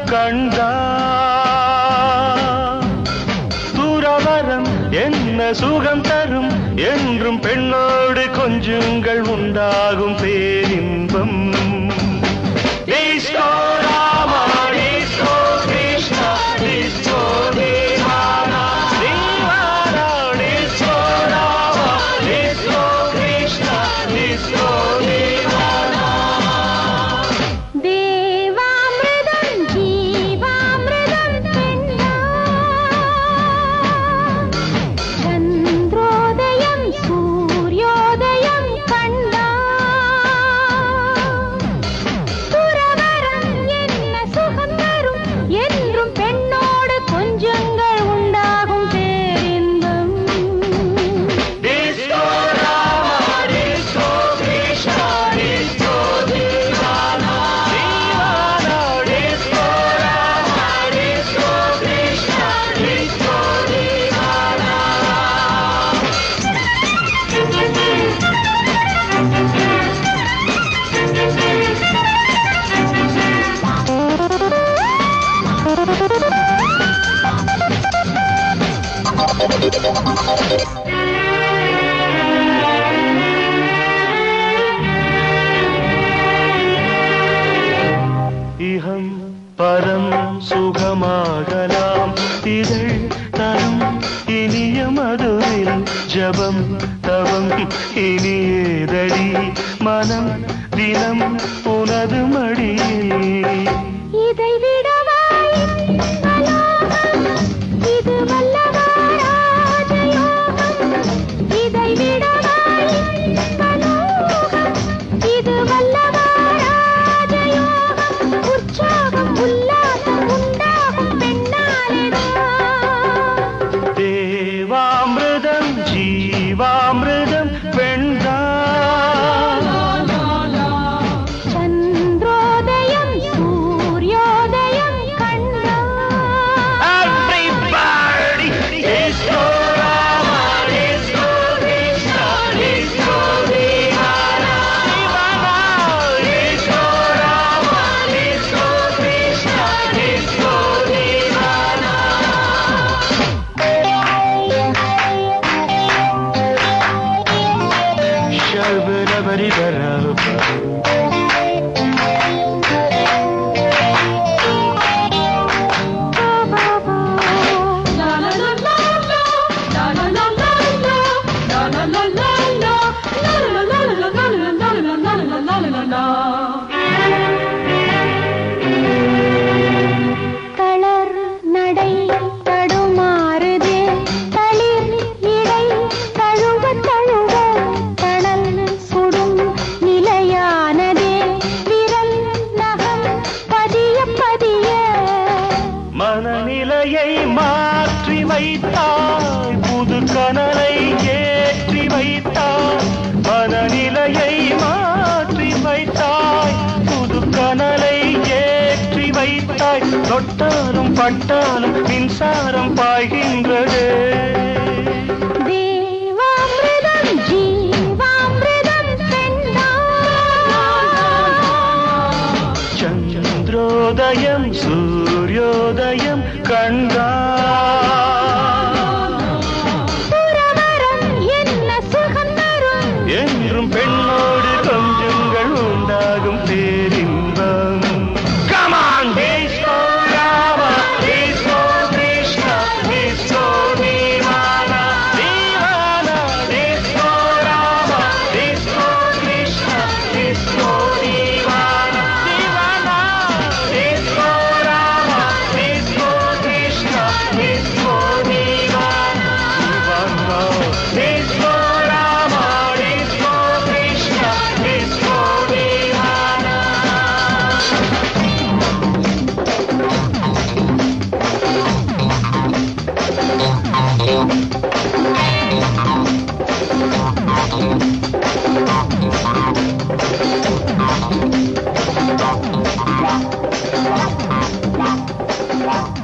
கண்டா துறவரம் என்ன சுகம் தரும் என்றும் பெண்ணோடு கொஞ்சுங்கள் உண்டாகும் பேரின்பம் disco Rama disco Krishna disco தீவானா தீவானா disco Rama disco Krishna disco தீவானா தேவாமிர்தம் ஜீவாமிர்தம் பெண்ணா சந்திரோதயம் சூரியோதயம் கண்டா துறவரம் என்ன சுகம் தரும் என்றும் பெண்ணோடு கொஞ்சங்கள் உண்டாகும் பேரின்பம் disco Rama disco Krishna disco தீவானா தீவானா disco Rama disco Krishna disco தீவானா இகம் பரம் சுகமாகலாம் இதழ் தரும் இனிய மதுவில் ஜபம் தவம் இனியேதடி மனம் தினம் உனது மடியில் இதை விடவாய் இது வல்லவா ராஜயோகம் இதை விடவாய் இது வல்லவா ராஜயோகம் உற்சாகம் உல்லாசம் உண்டாகும் பெண்ணாலேதான் தேவாமிர்தம் ஜீவாமிர்தம் பெண்தான் சந்திரோதயம் சூரியோதயம் கண்டா Everybody, disco Rama, disco Krishna, disco Divana, Divana, disco Rama, disco Krishna, disco Divana. Shabba-dabba-dee-ba-da-ba. தளர் நடை தடுமாறுதே தளிர் இடை தழுவ தழுவ தணல் சுடும் நிலையானதே விரல் நகம் பதிய பதிய மனநிலையை மாற்றி வைத்தாய் புது கனலை ஏற்றி வைத்தாய் மனநிலையை மாற்றி வைத்தாய் புது கனலை ஏற்றி வைத்தாய் தொட்டாலும் பட்டாலும் மின்சாரம் பாய்கின்றது தேவாமிர்தம் ஜீவாமிர்தம் பெண்ணா சந்திரோதயம் சூரியோதயம் கண்டா புறவரம் என்ன சுகம் தரும் என்றும் பெண்ணோடு கொஞ்சங்கள் உண்டாகும் பேரின்பம் Come on, disco Rama, disco Krishna, disco Divana, Divana, disco Rama, disco Krishna, disco Divana, Divana, disco Rama, disco Krishna, disco Divana, Divana, disco Rama, disco Krishna, disco Divana. Thank